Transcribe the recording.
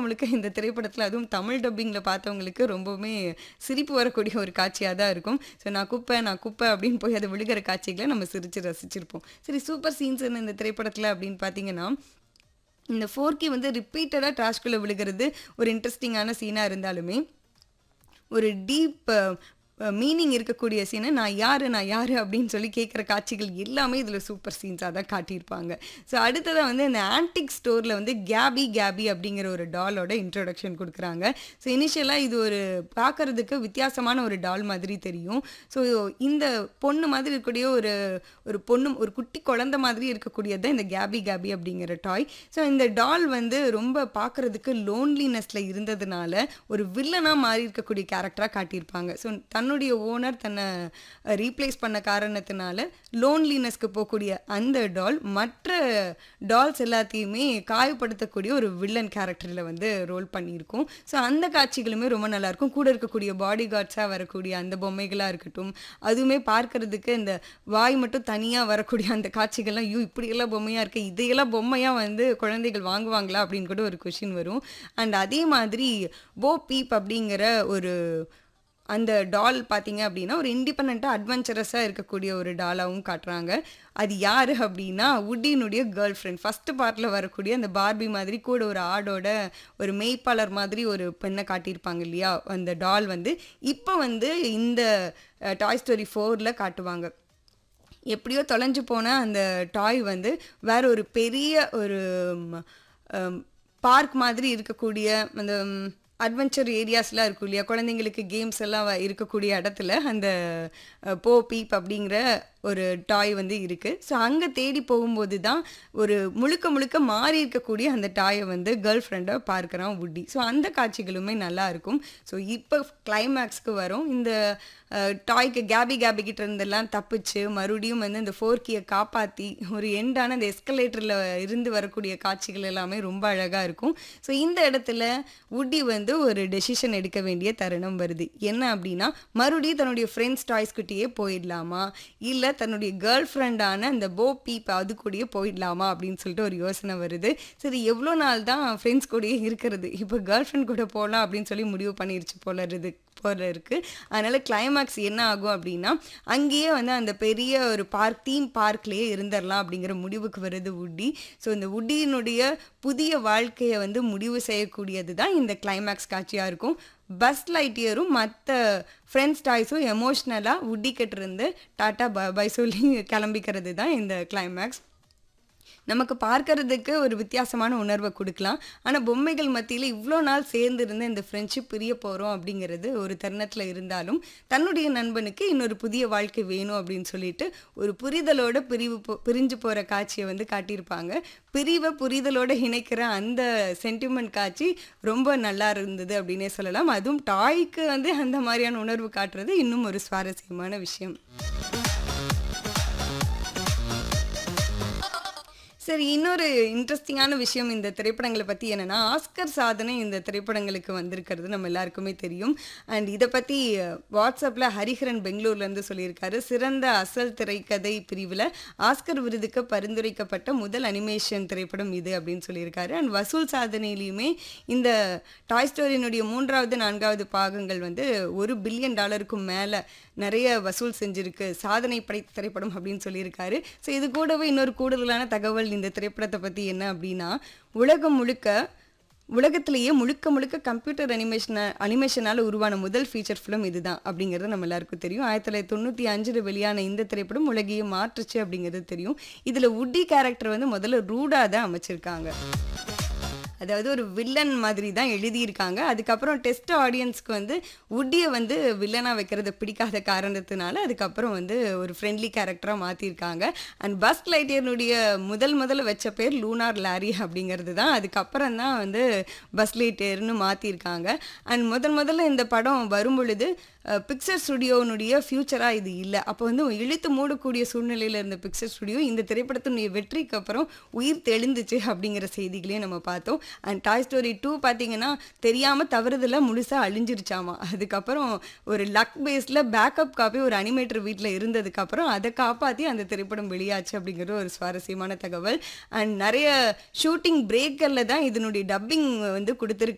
முழுக்க இந்த திரைப்படத்துல அதுவும் தமிழ் டப்பிங்ல பார்த்தவங்களுக்கு ரொம்பவுமே சிரிப்பு வரக்கூடிய ஒரு காட்சியா தான் இருக்கும். ஸோ நான் குப்பை, நான் குப்பை அப்படின்னு போய் அது விழுகிற காட்சிகள நம்ம சிரிச்சு ரசிச்சிருப்போம். சரி சூப்பர் சீன்ஸ் என்ன இந்த திரைப்படத்துல அப்படின்னு பார்த்தீங்கன்னா, இந்த 4கே வந்து ரிப்பீட்டடா ட்ராஷ்குள்ள விழுகிறது ஒரு இன்ட்ரஸ்டிங்கான சீனா இருந்தாலுமே, ஒரு டீப் அ மீனிங் இருக்கக்கூடிய சீனு நான் யாரு, நான் யாரு அப்படின்னு சொல்லி கேட்குற காட்சிகள் எல்லாமே இதுல சூப்பர் சீன்ஸா தான் காட்டியிருப்பாங்க. ஸோ அடுத்ததா வந்து இந்த ஆன்டிக் ஸ்டோர்ல வந்து கேபி கேபி அப்படிங்கிற ஒரு டாலோட இன்ட்ரோடக்ஷன் குடுக்குறாங்க. ஸோ இனிஷியலா இது ஒரு பார்க்கறதுக்கு வித்தியாசமான ஒரு டால் மாதிரி தெரியும். ஸோ இந்த பொண்ணு மாதிரி இருக்கக்கூடிய ஒரு ஒரு பொண்ணு ஒரு குட்டி குழந்தை மாதிரி இருக்கக்கூடியது தான் இந்த கேபி கேபி அப்படிங்கிற டாய். ஸோ இந்த டால் வந்து ரொம்ப பார்க்கறதுக்கு லோன்லினஸ்ல இருந்ததுனால, ஒரு வில்லனா மாறி இருக்கக்கூடிய கேரக்டரா காட்டியிருப்பாங்க. ஸோ தன்னுடைய ஓனர் தன்ன ரீப்ளேஸ் பண்ண காரணத்தினால, லோன்லினஸ்க்கு போகக்கூடிய அந்த டால் மற்ற டால்ஸ் எல்லாத்தையுமே காயப்படுத்தக்கூடிய ஒரு வில்லன் கேரக்டர்ல வந்து ரோல் பண்ணியிருக்கும். ஸோ அந்த காட்சிகளுமே ரொம்ப நல்லாயிருக்கும். கூட இருக்கக்கூடிய பாடி கார்ட்ஸா வரக்கூடிய அந்த பொம்மைகளா இருக்கட்டும், அதுவுமே பார்க்கறதுக்கு இந்த வாய் மட்டும் தனியா வரக்கூடிய அந்த காட்சிகள்லாம், ஐயோ! இப்படியெல்லாம் பொம்மையா இருக்கே, இதையெல்லாம் பொம்மையா வந்து குழந்தைகள் வாங்குவாங்களா? அப்படின்னு கூட ஒரு கொஸ்டின் வரும். அண்ட் அதே மாதிரி போ பீப் அப்படிங்கிற ஒரு அந்த டால் பார்த்தீங்க அப்படின்னா, ஒரு இண்டிபெண்டன்ட்டா அட்வென்ச்சரஸா இருக்கக்கூடிய ஒரு டாலாவும் காட்டுறாங்க. அது யாரு அப்படின்னா, வுட்டியினுடைய கேர்ள் ஃபிரெண்ட். ஃபர்ஸ்ட் பார்ட்ல வரக்கூடிய அந்த பார்பி மாதிரி கூட ஒரு ஆடோட ஒரு மேய்ப்பாளர் மாதிரி ஒரு பெண்ண காட்டியிருப்பாங்க இல்லையா? அந்த டால் வந்து இப்ப வந்து இந்த அ டாய் ஸ்டோரி 4ல காட்டுவாங்க. எப்படியோ தொலைஞ்சு போன அந்த டாய் வந்து வேற ஒரு பெரிய ஒரு அம் பார்க் மாதிரி இருக்கக்கூடிய அந்த அட்வென்ச்சர் ஏரியாஸ்லாம் இருக்கும் இல்லையா? குழந்தைங்களுக்கு கேம்ஸ் எல்லாம் வ இருக்கக்கூடிய இடத்துல அந்த அ போ பீப் அப்படிங்கிற ஒரு டாய் வந்து இருக்கு. ஸோ அங்க தேடி போகும்போது தான் ஒரு முழுக்க முழுக்க மாறி இருக்கக்கூடிய அந்த டாய வந்து கேர்ள் ஃபிரெண்டா பார்க்குறான் வுட்டி. ஸோ அந்த காட்சிகளுமே நல்லாயிருக்கும். ஸோ இப்ப கிளைமேக்ஸ்க்கு வரோம். இந்த அ டாய்க்கு கேபி கேபி கிட்ட இருந்தெல்லாம் தப்பிச்சு, மறுபடியும் வந்து அந்த 4கேய காப்பாத்தி, ஒரு எண்டான அந்த எஸ்கலேட்டர்ல இருந்து வரக்கூடிய காட்சிகள் எல்லாமே ரொம்ப அழகா இருக்கும். ஸோ இந்த இடத்துல வுட்டி வந்து ஒரு டெசிஷன் எடுக்க வேண்டிய தருணம் வருது. என்ன அப்படின்னா, மறுபடியும் தன்னுடைய ஃப்ரெண்ட்ஸ் டாய்ஸ் கிட்டயே போயிடலாமா? இல்ல தன்னுடைய கேர்ள் ஃபிரெண்டான அந்த போ பீப் அது கூடயே போயிடலாமா? அப்படின்னு சொல்லிட்டு ஒரு யோசனை வருது. சரி எவ்வளோ நாள் தான் ஃப்ரெண்ட்ஸ் கூடயே இருக்கிறது? இப்ப கேர்ள் ஃபிரெண்ட் கூட போலாம் அப்படின்னு சொல்லி முடிவு பண்ணிருச்சு போல இருது போல இருக்கு. அதனால கிளைமேக்ஸ் என்ன ஆகும் அப்படின்னா, அங்கேயே வந்து அந்த பெரிய ஒரு பார்க் தீம் பார்க்லயே இருந்துறலாம் அப்படிங்கிற முடிவுக்கு வருது வுட்டி. ஸோ இந்த வுட்டியினுடைய புதிய வாழ்க்கைய வந்து முடிவு செய்யக்கூடியது தான் இந்த கிளைமேக்ஸ் காட்சியா இருக்கும். பஸ் லைட்யியரும் மத்த ஃப்ரெண்ட்ஸ் டாய்ஸும் எமோஷனலா வுட்டி கிட்டருந்து டாட்டா பாய் பாய் சொல்லி கிளம்பிக்கிறது தான் இந்த கிளைமேக்ஸ். நமக்கு பார்க்கறதுக்கு ஒரு வித்தியாசமான உணர்வ குடுக்கலாம். ஆனா பொம்மைகள் மத்தியில இவ்ளோ நாள் சேர்ந்து இருந்த இந்த ஃப்ரெண்ட்ஷிப் பிரிய போறோம் அப்படிங்கிறது ஒரு தருணத்துல இருந்தாலும், தன்னுடைய நண்பனுக்கு இன்னொரு புதிய வாழ்க்கை வேணும் அப்படின்னு சொல்லிட்டு, ஒரு புரிதலோட பிரிவு போ பிரிஞ்சு போற காட்சிய வந்து காட்டியிருப்பாங்க. பிரிவ புரிதலோட இணைக்கிற அந்த சென்டிமென்ட் காட்சி ரொம்ப நல்லா இருந்தது அப்படின்னே சொல்லலாம். அதுவும் டாய்க்கு வந்து அந்த மாரியான உணர்வு காட்டுறது இன்னும் ஒரு சுவாரஸ்யமான விஷயம். சரி இன்னொரு இன்ட்ரஸ்டிங்கான விஷயம் இந்த திரைப்படங்கள பத்தி என்னன்னா, ஆஸ்கர் சாதனை இந்த திரைப்படங்களுக்கு வந்திருக்கிறது நம்ம எல்லாருக்குமே தெரியும். அண்ட் இத பத்தி வாட்ஸ்அப்ல ஹரிஹரன் பெங்களூர்லேருந்து சொல்லியிருக்காரு. சிறந்த அசல் திரைக்கதை பிரிவுல ஆஸ்கர் விருதுக்கு பரிந்துரைக்கப்பட்ட முதல் அனிமேஷன் திரைப்படம் இது அப்படின்னு சொல்லியிருக்காரு. அண்ட் வசூல் சாதனையிலயுமே இந்த டாய் ஸ்டோரியினுடைய 3வது, 4வது பாகங்கள் வந்து $1 பில்லியன் டாலருக்கும் மேல நெறைய வசூல் செஞ்சிருக்கு. சாதனை படைத்த திரைப்படம் அப்படின்னு சொல்லியிருக்காரு. ஸோ இது கூடவே இன்னொரு கூடுதலான தகவல் இந்த திரைப்படத்த பத்தி என்ன அப்படின்னா, உலகம் முழுக்க உலகத்திலேயே முழுக்க முழுக்க கம்ப்யூட்டர் அனிமேஷன அனிமேஷனால உருவான முதல் ஃபீச்சர் ஃபிலிம் இதுதான் அப்படிங்கிறது நம்ம எல்லாருக்கும் தெரியும். 1995ல வெளியான இந்த திரைப்படம் உலகையே மாற்றுச்சு அப்படிங்கிறது தெரியும். இதுல வுட்டி கேரக்டர் வந்து முதல்ல ரூடா தான் அமைச்சிருக்காங்க. அதாவது ஒரு வில்லன் மாதிரி தான் எழுதியிருக்காங்க. அதுக்கப்புறம் டெஸ்ட் ஆடியன்ஸ்க்கு வந்து வுட்டிய வந்து வில்லனா வைக்கிறது பிடிக்காத காரணத்தினால, அதுக்கப்புறம் வந்து ஒரு ஃப்ரெண்ட்லி கேரக்டரா மாத்தியிருக்காங்க. அண்ட் பஸ் லைட்யியருடைய முதல் முதல்ல வச்ச பேர் லூனார் லாரி அப்படிங்கிறது தான். அதுக்கப்புறம் தான் வந்து பஸ் லைட்யியர்ன்னு மாத்தியிருக்காங்க. அண்ட் முதல் முதல்ல இந்த படம் வரும்பொழுது, அ பிக்சர் ஸ்டுடியோனுடைய ஃபியூச்சரா இது இல்ல. அப்போ வந்து இழுத்து மூடக்கூடிய சூழ்நிலையில இருந்த பிக்சர் ஸ்டுடியோ இந்த திரைப்படத்தினுடைய வெற்றிக்கு அப்புறம் உயிர் தெழுந்துச்சு அப்படிங்கிற செய்திகளையும் நம்ம பார்த்தோம். அண்ட் டாய் ஸ்டோரி 2 பார்த்தீங்கன்னா, தெரியாம தவறுதலா முழுசா அழிஞ்சிருச்சாமா. அதுக்கப்புறம் ஒரு லக் பேஸ்ல பேக்கப் காப்பி ஒரு அனிமேட்டர் வீட்ல இருந்ததுக்கப்புறம் அத காப்பாத்தி அந்த திரைப்படம் வெளியாச்சு அப்படிங்கிறது ஒரு சுவாரஸ்யமான தகவல். அண்ட் நெறைய ஷூட்டிங் பிரேக்கர்ல தான் இதனுடைய டப்பிங் வந்து குடுத்திருக்காங்க.